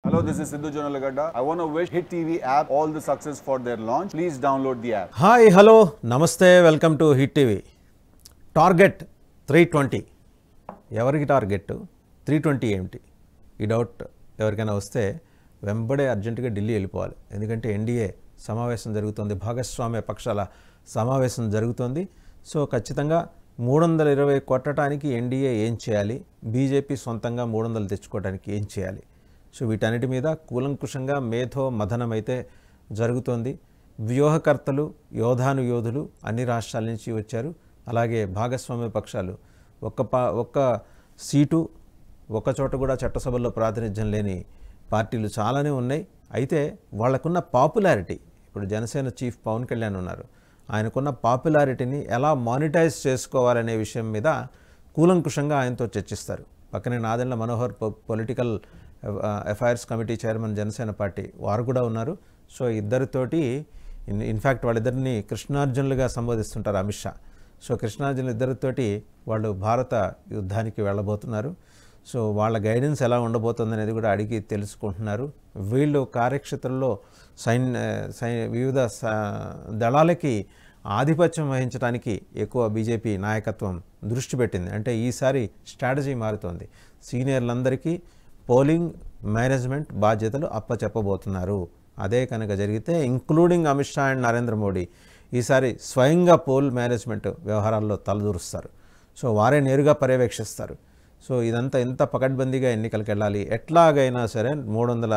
Hello, this is Sidhu Jonalagada. I want to wish Hit TV app all the success for their launch. Please download the app. Hi hello namaste welcome to hit TV target three twenty ఎవరికి target three twenty ఏమిటి ఈ doubt ఎవరికైనా వస్తే వెంబడే అర్జెంటుగా ఢిల్లీ వెళ్ళిపోవాలి ఎందుకంటే NDA సమావేశం జరుగుతుంది భాగస్వామ్య పక్షాల సమావేశం జరుగుతుంది సో ఖచ్చితంగా మూడు వందల ఇరవై కొట్టడానికి ఎన్డీఏ ఏం చేయాలి బీజేపీ సొంతంగా మూడు వందలు తెచ్చుకోవడానికి ఏం చేయాలి సో వీటన్నిటి మీద కూలంకుషంగా మేధో మథనం అయితే జరుగుతోంది వ్యూహకర్తలు యోధాను యోధులు అన్ని రాష్ట్రాల నుంచి వచ్చారు అలాగే భాగస్వామ్య పక్షాలు ఒక్క పా ఒక్క సీటు ఒక్క చోట కూడా చట్టసభల్లో ప్రాతినిధ్యం లేని పార్టీలు చాలానే ఉన్నాయి అయితే వాళ్ళకున్న పాపులారిటీ ఇప్పుడు జనసేన చీఫ్ పవన్ కళ్యాణ్ ఉన్నారు ఆయనకున్న పాపులారిటీని ఎలా మానిటైజ్ చేసుకోవాలనే విషయం మీద కూలంకుషంగా ఆయనతో చర్చిస్తారు పక్కనే నాదెండ్ల మనోహర్ పొ- political affairs committee chairman Janasena party వారు కూడా ఉన్నారు సో ఇద్దరితోటి ఇన్ ఇన్ఫ్యాక్ట్ వాళ్ళిద్దరిని కృష్ణార్జునులుగా సంబోధిస్తుంటారు అమిత్ షా సో కృష్ణార్జునులు ఇద్దరితోటి వాళ్ళు భారత యుద్ధానికి వెళ్ళబోతున్నారు సో వాళ్ళ గైడెన్స్ ఎలా ఉండబోతుంది అనేది కూడా అడిగి తెలుసుకుంటున్నారు వీళ్ళు కార్యక్షేత్రంలో సైన్ సై వివిధ స- దళాలకి ఆధిపత్యం వహించడానికి ఎక్కువ బీజేపీ నాయకత్వం దృష్టి పెట్టింది అంటే ఈసారి స్ట్రాటజీ మారుతోంది సీనియర్లందరికీ పోలింగ్ మేనేజ్మెంట్ బాధ్యతలు అప్పచెప్పబోతున్నారు అదే కనుక జరిగితే ఇంక్లూడింగ్ అమిత్ షా అండ్ నరేంద్ర మోడీ ఈసారి స్వయంగా పోల్ మేనేజ్మెంట్ వ్యవహారాల్లో తలదూరుస్తారు సో వారే నేరుగా పర్యవేక్షిస్తారు సో ఇదంతా ఎంత పకడ్బందీగా ఎన్నికలకు వెళ్ళాలి ఎట్లాగైనా సరే మూడు వందల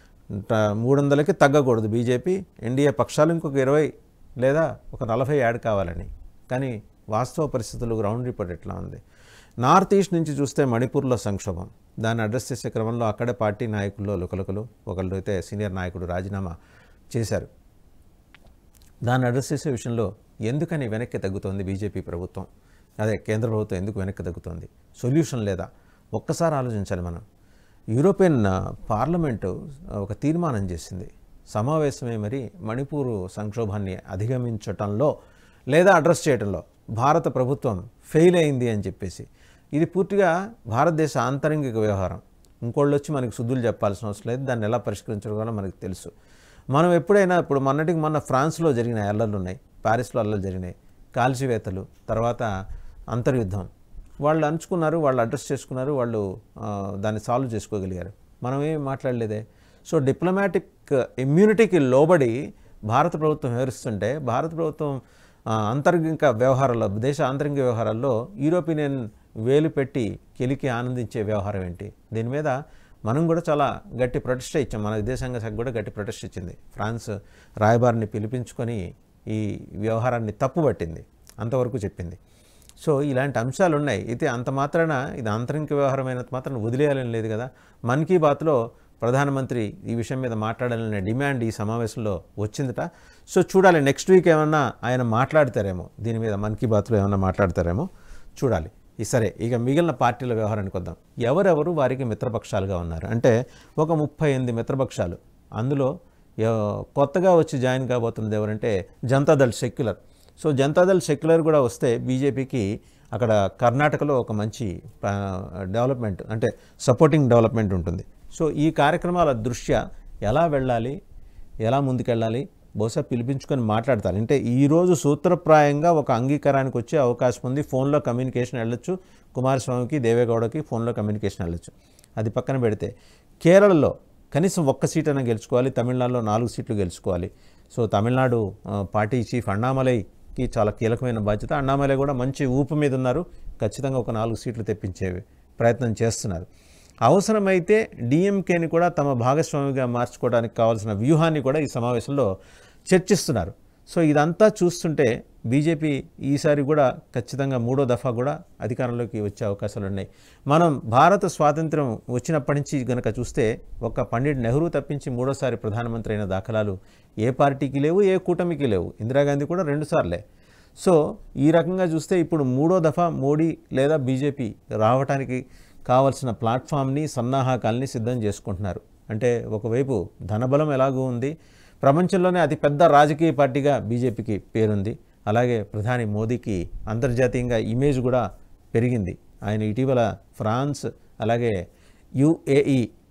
మూడు వందలకి తగ్గకూడదు బీజేపీ ఎన్డీఏ పక్షాలు ఇంకొక ఇరవై లేదా ఒక నలభై యాడ్ కావాలని కానీ వాస్తవ పరిస్థితులు గ్రౌండ్ రిపోర్ట్ ఎట్లా ఉంది నార్త్ ఈస్ట్ నుంచి చూస్తే మణిపూర్లో సంక్షోభం దాన్ని అడ్రస్ చేసే క్రమంలో అక్కడే పార్టీ నాయకుల్లో లుకలుకలు ఒకళ్ళు అయితే సీనియర్ నాయకుడు రాజీనామా చేశారు దాన్ని అడ్రస్ చేసే విషయంలో ఎందుకని వెనక్కి తగ్గుతోంది బీజేపీ ప్రభుత్వం అదే కేంద్ర ప్రభుత్వం ఎందుకు వెనక్కి తగ్గుతోంది సొల్యూషన్ లేదా ఒక్కసారి ఆలోచించాలి మనం యూరోపియన్ ఆ, పార్లమెంటు ఆ, ఒక తీర్మానం చేసింది సమావేశమే మరి మణిపూరు సంక్షోభాన్ని అధిగమించటంలో లేదా అడ్రస్ చేయడంలో భారత ప్రభుత్వం ఫెయిల్ అయింది అని చెప్పేసి ఇది పూర్తిగా భారతదేశ ఆంతరంగిక వ్యవహారం ఇంకోళ్ళు వచ్చి మనకి శుద్ధులు చెప్పాల్సిన అవసరం లేదు దాన్ని ఎలా పరిష్కరించడం మనకు తెలుసు మనం ఎప్పుడైనా ఇప్పుడు మొన్నటికి మొన్న ఫ్రాన్స్లో జరిగిన అల్లర్లు ఉన్నాయి ప్యారిస్లో అల్లర్లు జరిగినాయి కాల్చివేతలు తర్వాత అంతర్యుద్ధం వాళ్ళు అంచుకున్నారు వాళ్ళు అడ్రస్ చేసుకున్నారు వాళ్ళు ఆ, దాన్ని సాల్వ్ చేసుకోగలిగారు మనం ఏం మాట్లాడలేదే సో డిప్లొమాటిక్ ఇమ్యూనిటీకి లోబడి భారత ప్రభుత్వం వివరిస్తుంటే భారత ప్రభుత్వం ఆ, అంతర్గిక వ్యవహారాల్లో దేశ ఆంతరిక వ్యవహారాల్లో యూరోపియన్ వేలు పెట్టి కెలికి ఆనందించే వ్యవహారం ఏంటి దీని మీద మనం కూడా చాలా గట్టి ప్రొటెస్ట్ ఇచ్చాం మన విదేశాంగ శాఖ కూడా గట్టి ప్రొటెస్ట్ ఇచ్చింది ఫ్రాన్స్ రాయబారిని పిలిపించుకొని ఈ వ్యవహారాన్ని తప్పుపట్టింది అంతవరకు చెప్పింది సో ఇలాంటి అంశాలు ఉన్నాయి అయితే అంత మాత్రాన ఇది ఆంతరిక వ్యవహారమైనంత మాత్రం వదిలేయాలని లేదు కదా మన్ కీ బాత్లో ప్రధానమంత్రి ఈ విషయం మీద మాట్లాడాలనే డిమాండ్ ఈ సమావేశంలో వచ్చిందట సో చూడాలి నెక్స్ట్ వీక్ ఏమన్నా ఆయన మాట్లాడతారేమో దీని మీద మన్ కీ బాత్లో ఏమన్నా మాట్లాడతారేమో చూడాలి ఈ సరే ఇక మిగిలిన పార్టీల వ్యవహారానికి వద్దాం ఎవరెవరు వారికి మిత్రపక్షాలుగా ఉన్నారు అంటే ఒక ముప్పై ఎనిమిది మిత్రపక్షాలు అందులో ఎవ- కొత్తగా వచ్చి జాయిన్ కాబోతున్నది ఎవరంటే Janata Dal secular so Janata Dal secular కూడా వస్తే బీజేపీకి అక్కడ కర్ణాటకలో ఒక మంచి ఆ, డెవలప్మెంట్ అంటే సపోర్టింగ్ డెవలప్మెంట్ ఉంటుంది సో ఈ కార్యక్రమాల దృష్ట్యా ఎలా వెళ్ళాలి ఎలా ముందుకెళ్ళాలి బహుశా పిలిపించుకొని మాట్లాడతారు అంటే ఈరోజు సూత్రప్రాయంగా ఒక అంగీకారానికి వచ్చే అవకాశం ఉంది ఫోన్లో కమ్యూనికేషన్ వెళ్ళొచ్చు కుమారస్వామికి దేవేగౌడకి ఫోన్లో కమ్యూనికేషన్ వెళ్ళొచ్చు అది పక్కన పెడితే కేరళలో కనీసం ఒక్క సీట్ అయినా గెలుచుకోవాలి తమిళనాడులో నాలుగు సీట్లు గెలుచుకోవాలి సో తమిళనాడు ఆ, పార్టీ చీఫ్ అన్నామలైకి చాలా కీలకమైన బాధ్యత అన్నామలై కూడా మంచి ఊపు మీద ఉన్నారు ఖచ్చితంగా ఒక నాలుగు సీట్లు తెప్పించే ప్రయత్నం చేస్తున్నారు అవసరమైతే డిఎంకేని కూడా తమ భాగస్వామిగా మార్చుకోవడానికి కావాల్సిన వ్యూహాన్ని కూడా ఈ సమావేశంలో చర్చిస్తున్నారు సో ఇదంతా చూస్తుంటే బీజేపీ ఈసారి కూడా ఖచ్చితంగా మూడో దఫా కూడా అధికారంలోకి వచ్చే అవకాశాలు ఉన్నాయి మనం భారత స్వాతంత్రం వచ్చినప్పటి నుంచి గనక చూస్తే ఒక పండిట్ నెహ్రూ తప్పించి మూడోసారి ప్రధానమంత్రి అయిన దాఖలాలు ఏ పార్టీకి లేవు ఏ కూటమికి లేవు ఇందిరాగాంధీ కూడా రెండుసార్లే సో ఈ రకంగా చూస్తే ఇప్పుడు మూడో దఫా మోడీ లేదా బీజేపీ రావటానికి కావలసిన ప్లాట్ఫామ్ని సన్నాహకాల్ని సిద్ధం చేసుకుంటున్నారు అంటే ఒకవైపు ధనబలం ఎలాగూ ఉంది ప్రపంచంలోనే అతిపెద్ద రాజకీయ పార్టీగా బీజేపీకి పేరుంది అలాగే ప్రధాని మోదీకి అంతర్జాతీయంగా ఇమేజ్ కూడా పెరిగింది ఆయన ఇటీవల ఫ్రాన్స్ అలాగే యుఏఈ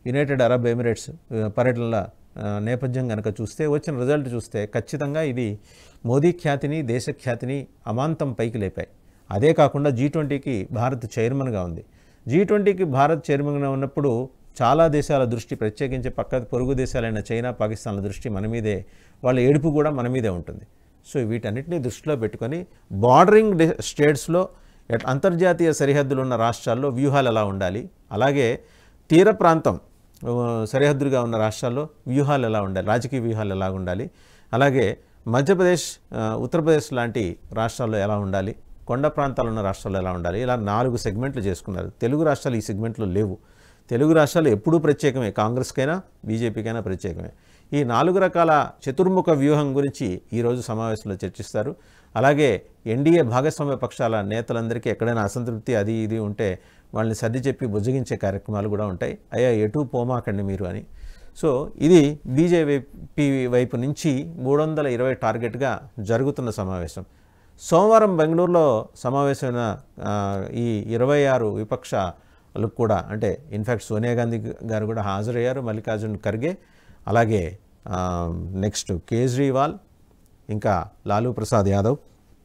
యునైటెడ్ అరబ్ ఎమిరేట్స్ ఆ, పర్యటనల ఆ, నేపథ్యం కనుక చూస్తే వచ్చిన రిజల్ట్ చూస్తే ఖచ్చితంగా ఇది మోదీ ఖ్యాతిని దేశ ఖ్యాతిని అమాంతం పైకి లేపాయి అదే కాకుండా జీ ట్వంటీకి భారత్ చైర్మన్గా ఉంది జీ ట్వంటీకి భారత్ చైర్మన్గా ఉన్నప్పుడు చాలా దేశాల దృష్టి ప్రత్యేకించి పక్క పొరుగు దేశాలైన చైనా పాకిస్తాన్ల దృష్టి మన మీదే వాళ్ళ ఏడుపు కూడా మన మీదే ఉంటుంది సో వీటన్నిటిని దృష్టిలో పెట్టుకొని బార్డరింగ్ డి- స్టేట్స్లో ఎట్- అంతర్జాతీయ సరిహద్దులు ఉన్న రాష్ట్రాల్లో వ్యూహాలు ఎలా ఉండాలి అలాగే తీర ప్రాంతం ఆ, సరిహద్దులుగా ఉన్న రాష్ట్రాల్లో వ్యూహాలు ఎలా ఉండాలి రాజకీయ వ్యూహాలు ఎలా ఉండాలి అలాగే మధ్యప్రదేశ్ ఆ, ఉత్తరప్రదేశ్ లాంటి రాష్ట్రాల్లో ఎలా ఉండాలి కొండ ప్రాంతాలు ఉన్న రాష్ట్రాల్లో ఎలా ఉండాలి ఇలా నాలుగు సెగ్మెంట్లు చేసుకున్నారు తెలుగు రాష్ట్రాలు ఈ సెగ్మెంట్లో లేవు తెలుగు రాష్ట్రాలు ఎప్పుడూ ప్రత్యేకమే కాంగ్రెస్కైనా బీజేపీకైనా ప్రత్యేకమే ఈ నాలుగు రకాల చతుర్ముఖ వ్యూహం గురించి ఈరోజు సమావేశంలో చర్చిస్తారు అలాగే ఎన్డీఏ భాగస్వామ్య పక్షాల నేతలందరికీ ఎక్కడైనా అసంతృప్తి అది ఇది ఉంటే వాళ్ళని సర్ది చెప్పి బుజ్జగించే కార్యక్రమాలు కూడా ఉంటాయి అయ్యా ఎటు పోమాకండి మీరు అని సో ఇది బీజేపీ వైపు నుంచి మూడు వందల ఇరవై టార్గెట్గా జరుగుతున్న సమావేశం సోమవారం బెంగళూరులో సమావేశమైన ఆ, ఈ ఇరవై ఆరు విపక్షాలు కూడా అంటే ఇన్ఫ్యాక్ట్ సోనియా గాంధీ గారు కూడా హాజరయ్యారు మల్లికార్జున్ ఖర్గే అలాగే ఆ, నెక్స్ట్ కేజ్రీవాల్ ఇంకా లాలూ ప్రసాద్ యాదవ్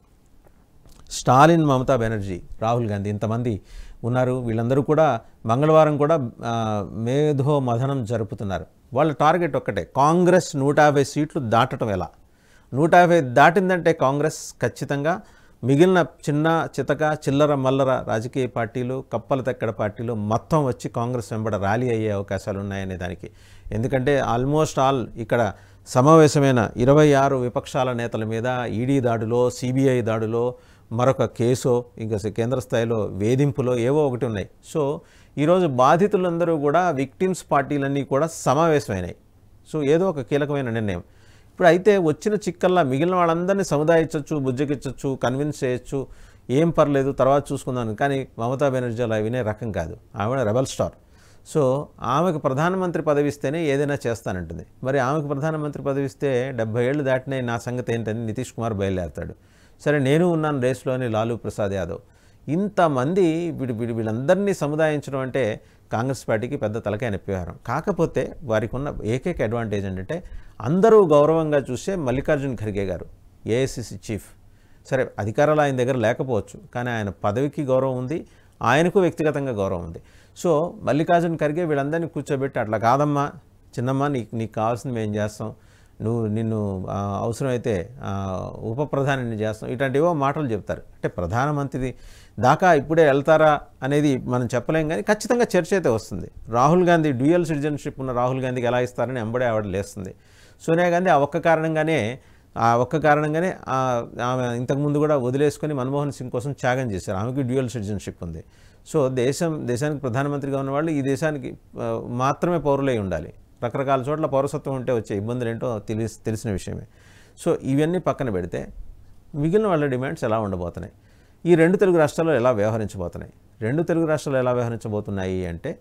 స్టాలిన్ మమతా బెనర్జీ రాహుల్ గాంధీ ఇంతమంది ఉన్నారు వీళ్ళందరూ కూడా మంగళవారం కూడా ఆ, మేధో మథనం జరుపుతున్నారు వాళ్ళ టార్గెట్ ఒక్కటే కాంగ్రెస్ నూట యాభై సీట్లు దాటడం ఎలా నూట యాభై దాటిందంటే కాంగ్రెస్ ఖచ్చితంగా మిగిలిన చిన్న చితక చిల్లర మల్లర రాజకీయ పార్టీలు కప్పల తెక్కడ పార్టీలు మొత్తం వచ్చి కాంగ్రెస్ వెంబడ ర్యాలీ అయ్యే అవకాశాలు ఉన్నాయనే దానికి ఎందుకంటే ఆల్మోస్ట్ ఆల్ ఇక్కడ సమావేశమైన ఇరవై ఆరు విపక్షాల నేతల మీద ఈడీ దాడిలో సిబిఐ దాడిలో మరొక కేసో ఇంకా కేంద్ర స్థాయిలో వేధింపులో ఏవో ఒకటి ఉన్నాయి సో ఈరోజు బాధితులందరూ కూడా విక్టిమ్స్ పార్టీలన్నీ కూడా సమావేశమైనాయి సో ఏదో ఒక కీలకమైన నిర్ణయం ఇప్పుడు అయితే వచ్చిన చిక్కల్లా మిగిలిన వాళ్ళందరినీ సముదాయించవచ్చు బుజ్జగించవచ్చు కన్విన్స్ చేయొచ్చు ఏం పర్లేదు తర్వాత చూసుకుందాం కానీ మమతా బెనర్జీ అలా వినే రకం కాదు ఆవిడ రెబల్ స్టార్ సో ఆమెకు ప్రధానమంత్రి పదవి ఇస్తేనే ఏదైనా చేస్తానంటుంది మరి ఆమెకు ప్రధానమంత్రి పదవి ఇస్తే డెబ్బై ఏళ్ళు దాటినాయి నా సంగతి ఏంటని నితీష్ కుమార్ బయలుదేరతాడు సరే నేను ఉన్నాను రేస్లో అని లాలూ ప్రసాద్ యాదవ్ ఇంతమంది వీడి వీడి వీళ్ళందరినీ సముదాయించడం అంటే కాంగ్రెస్ పార్టీకి పెద్ద తలకాయ నొప్పి వ్యవహారం కాకపోతే వారికి ఉన్న ఏకైక అడ్వాంటేజ్ ఏంటంటే అందరూ గౌరవంగా చూసే మల్లికార్జున్ ఖర్గే గారు ఏఐసిసి చీఫ్ సరే అధికారాలు ఆయన దగ్గర లేకపోవచ్చు కానీ ఆయన పదవికి గౌరవం ఉంది ఆయనకు వ్యక్తిగతంగా గౌరవం ఉంది సో మల్లికార్జున్ ఖర్గే వీళ్ళందరినీ కూర్చోబెట్టి అట్లా కాదమ్మా చిన్నమ్మ నీకు నీకు కావాల్సింది మేము చేస్తాం నువ్వు నిన్ను ఆ, అవసరమైతే ఆ, ఉప ప్రధానిని చేస్తాం ఇట్లాంటివో మాటలు చెప్తారు అంటే ప్రధానమంత్రి దాకా ఇప్పుడే వెళ్తారా అనేది మనం చెప్పలేం కానీ ఖచ్చితంగా చర్చ అయితే వస్తుంది రాహుల్ గాంధీ డ్యూయల్ సిటిజన్షిప్ ఉన్న రాహుల్ గాంధీకి ఎలా ఇస్తారని ఎంబడే ఆవిడ లేస్తుంది సోనియా గాంధీ ఆ ఒక్క కారణంగానే ఆ ఒక్క కారణంగానే ఆ- ఆమె ఇంతకుముందు కూడా వదిలేసుకొని మన్మోహన్ సింగ్ కోసం త్యాగం చేశారు ఆమెకి డ్యూయల్ సిటిజన్షిప్ ఉంది సో దేశం దేశానికి ప్రధానమంత్రిగా ఉన్న వాళ్ళు ఈ దేశానికి ఆ, మాత్రమే పౌరులై ఉండాలి రకరకాల చోట్ల పౌరసత్వం ఉంటే వచ్చే ఇబ్బందులు ఏంటో తెలిసి తెలిసిన విషయమే సో ఇవన్నీ పక్కన పెడితే మిగిలిన వాళ్ళ డిమాండ్స్ ఎలా ఉండబోతున్నాయి ఈ రెండు తెలుగు రాష్ట్రాల్లో ఎలా వ్యవహరించబోతున్నాయి రెండు తెలుగు రాష్ట్రాలు ఎలా వ్యవహరించబోతున్నాయి అంటే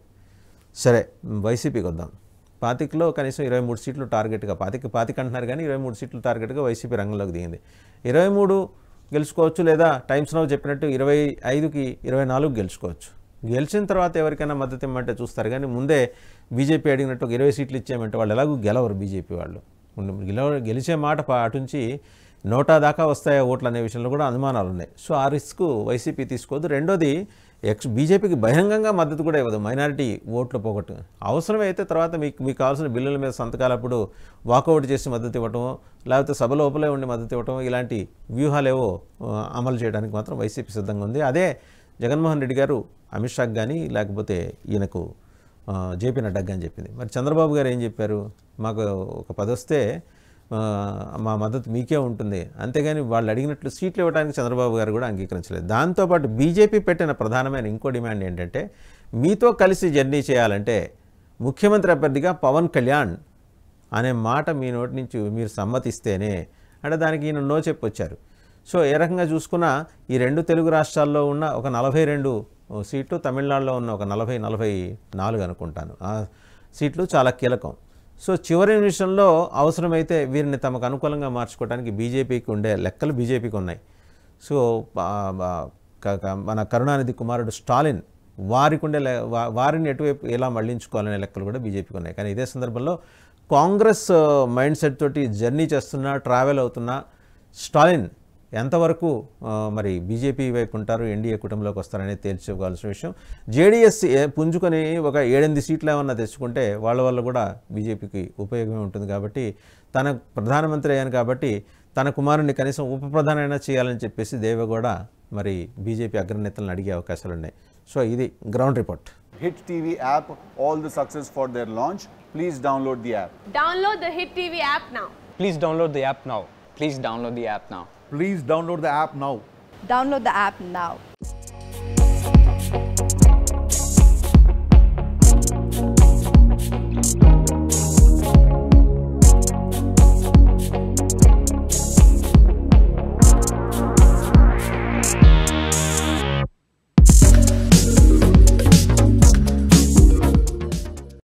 సరే వైసీపీకి వద్దాం పాతికలో కనీసం ఇరవై మూడు సీట్లు టార్గెట్గా పాతిక పాతిక అంటున్నారు కానీ ఇరవై మూడు సీట్లు టార్గెట్గా వైసీపీ రంగంలోకి దిగింది ఇరవై మూడు గెలుచుకోవచ్చు లేదా టైమ్స్ నౌ చెప్పినట్టు ఇరవై ఐదుకి ఇరవై నాలుగు గెలుచుకోవచ్చు గెలిచిన తర్వాత ఎవరికైనా మద్దతు ఇమ్మంటే చూస్తారు కానీ ముందే బీజేపీ అడిగినట్టు ఒక ఇరవై సీట్లు ఇచ్చామంటే వాళ్ళు ఎలాగూ గెలవరు బీజేపీ వాళ్ళు గెలవ గెలిచే మాట పా- అటుంచి నోటా దాకా వస్తాయా ఓట్లు అనే విషయంలో కూడా అనుమానాలు ఉన్నాయి సో ఆ రిస్క్ వైసీపీ తీసుకోవద్దు రెండోది ఎక్స్ బీజేపీకి బహిరంగంగా మద్దతు కూడా ఇవ్వదు మైనారిటీ ఓట్లు పోగొట్టు అవసరమైతే తర్వాత మీకు మీకు కావాల్సిన బిల్లుల మీద సంతకాలప్పుడు వాకౌట్ చేసి మద్దతు ఇవ్వటం లేకపోతే సభ లోపలే ఉండి మద్దతు ఇవ్వటం ఇలాంటి వ్యూహాలేవో ఆ, అమలు చేయడానికి మాత్రం వైసీపీ సిద్ధంగా ఉంది అదే జగన్మోహన్ రెడ్డి గారు అమిత్ షాకి కానీ లేకపోతే ఈయనకు ఆ, జేపీ నడ్డాకి అని చెప్పింది మరి చంద్రబాబు గారు ఏం చెప్పారు మాకు ఒక పది వస్తే ఆ, మా మద్దతు మీకే ఉంటుంది అంతేగాని వాళ్ళు అడిగినట్లు సీట్లు ఇవ్వడానికి చంద్రబాబు గారు కూడా అంగీకరించలేదు దాంతోపాటు బీజేపీ పెట్టిన ప్రధానమైన ఇంకో డిమాండ్ ఏంటంటే మీతో కలిసి జర్నీ చేయాలంటే ముఖ్యమంత్రి అభ్యర్థిగా పవన్ కళ్యాణ్ అనే మాట మీ నోటి నుంచి మీరు సమ్మతిస్తేనే అంటే దానికి ఈయన నో చెప్పొచ్చారు సో ఏ రకంగా చూసుకున్నా ఈ రెండు తెలుగు రాష్ట్రాల్లో ఉన్న ఒక నలభై రెండు సీట్లు తమిళనాడులో ఉన్న ఒక నలభై నలభై నాలుగు అనుకుంటాను ఆ సీట్లు చాలా కీలకం సో చివరి నిమిషంలో అవసరమైతే వీరిని తమకు అనుకూలంగా మార్చుకోవడానికి బీజేపీకి ఉండే లెక్కలు బీజేపీకి ఉన్నాయి సో ఆ, ఆ, క- క- మన కరుణానిధి కుమారుడు స్టాలిన్ వారికి ఉండే లె- వా- వారిని ఎటువైపు ఎలా మళ్లించుకోవాలనే లెక్కలు కూడా బీజేపీకి ఉన్నాయి కానీ ఇదే సందర్భంలో కాంగ్రెస్ మైండ్ సెట్ తోటి జర్నీ చేస్తున్నా ట్రావెల్ అవుతున్నా స్టాలిన్ ఎంతవరకు ఆ, మరి బీజేపీ వైపు ఉంటారు ఎన్డీఏ కుటుంబంలోకి వస్తారనేది తేల్చుకోవాల్సిన విషయం జేడీఎస్ పుంజుకొని ఒక ఏడెనిమిది సీట్లు ఏమన్నా తెచ్చుకుంటే వాళ్ళ వల్ల కూడా బీజేపీకి ఉపయోగమే ఉంటుంది కాబట్టి తన ప్రధానమంత్రి అయ్యాను కాబట్టి తన కుమారుని కనీసం ఉప ప్రధానమైనా చేయాలని చెప్పేసి దేవగౌడ మరి బీజేపీ అగ్రనేతలను అడిగే అవకాశాలు ఉన్నాయి సో ఇది ground report Hit TV app, all the success for their launch. Please download the app. Download the Hit TV app now. Please download the app now. Please download the app now. Please download the app now. Download the app now.